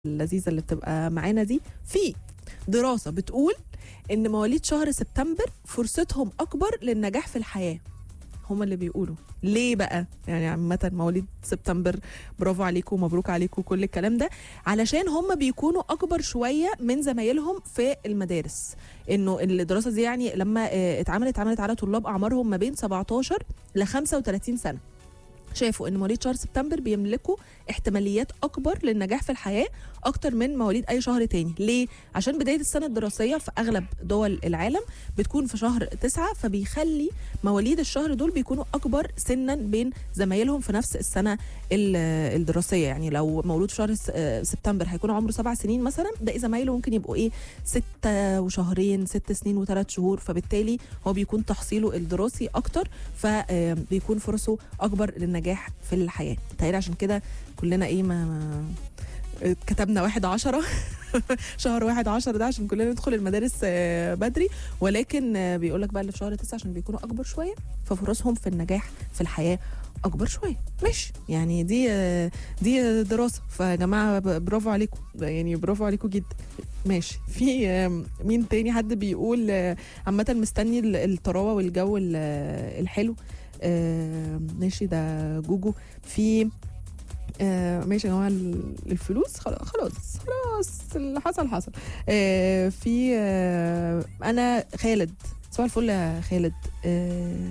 اللذيذه اللي بتبقى معانا دي في دراسه بتقول ان مواليد شهر سبتمبر فرصتهم اكبر للنجاح في الحياه هما اللي بيقولوا ليه بقى يعني عامة مواليد سبتمبر برافو عليكم ومبروك عليكم كل الكلام ده علشان هم بيكونوا اكبر شوية من زمايلهم في المدارس انه الدراسة دي يعني لما آه، اتعملت اتعملت على طلاب اعمارهم ما بين 17 ل 35 سنة شافوا ان مواليد شهر سبتمبر بيملكوا احتماليات اكبر للنجاح في الحياه اكتر من مواليد اي شهر تاني ليه عشان بدايه السنه الدراسيه في اغلب دول العالم بتكون في شهر تسعة فبيخلي مواليد الشهر دول بيكونوا اكبر سنا بين زمايلهم في نفس السنه ال- الدراسيه يعني لو مولود في شهر س- آه، سبتمبر هيكون عمره سبع سنين مثلا ده زمايله ممكن يبقوا ايه ستة وشهرين ست سنين وثلاث شهور فبالتالي هو بيكون تحصيله الدراسي اكتر فبيكون فرصه اكبر للنجاح في الحياه تهيألي عشان كده كلنا ايه ما, ما كتبنا واحد عشرة شهر واحد عشرة ده عشان كلنا ندخل المدارس آه، بدري ولكن آه، بيقولك بقى اللي في شهر تسعة عشان بيكونوا أكبر شوية ففرصهم في النجاح في الحياة أكبر شوية ماشي يعني دي آه، دي آه، دراسة فيا جماعة ب- برافو عليكم يعني برافو عليكم جدا ماشي في آم، مين تاني حد بيقول آه، عامة مستني ال- الطراوة والجو ال- آه، الحلو آه، ماشي ده جوجو في آه ماشي يا جماعه ال- الفلوس خلاص خلاص خلاص اللي حصل حصل آه في آه انا خالد صباح الفل يا خالد آه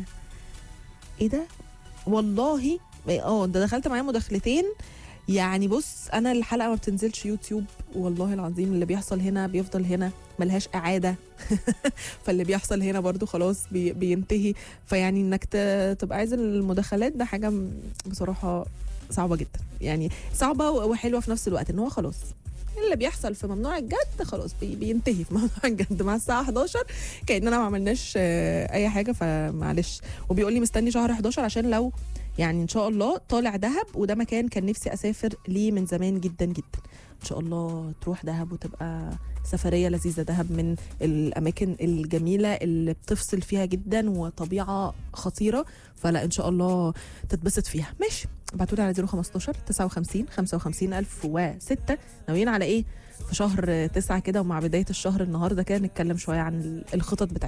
ايه ده والله اه ده دخلت معايا مداخلتين يعني بص انا الحلقه ما بتنزلش يوتيوب والله العظيم اللي بيحصل هنا بيفضل هنا ملهاش اعاده فاللي بيحصل هنا برضو خلاص بي بينتهي فيعني انك ت- تبقى عايز المداخلات ده حاجه م- بصراحه صعبه جدا يعني صعبه وحلوه في نفس الوقت ان هو خلاص اللي بيحصل في ممنوع الجد خلاص بي بينتهي في ممنوع الجد مع الساعه 11 كاننا ما عملناش آه، اي حاجه فمعلش وبيقول لي مستني شهر 11 عشان لو يعني ان شاء الله طالع دهب وده مكان كان نفسي اسافر ليه من زمان جدا جدا ان شاء الله تروح دهب وتبقى سفريه لذيذه دهب من الاماكن الجميله اللي بتفصل فيها جدا وطبيعه خطيره فلا ان شاء الله تتبسط فيها ماشي ابعتوا لي على 015 59 55 1006 ناويين على ايه في شهر تسعة كده ومع بداية الشهر النهاردة كده نتكلم شوية عن الخطط بتاعتنا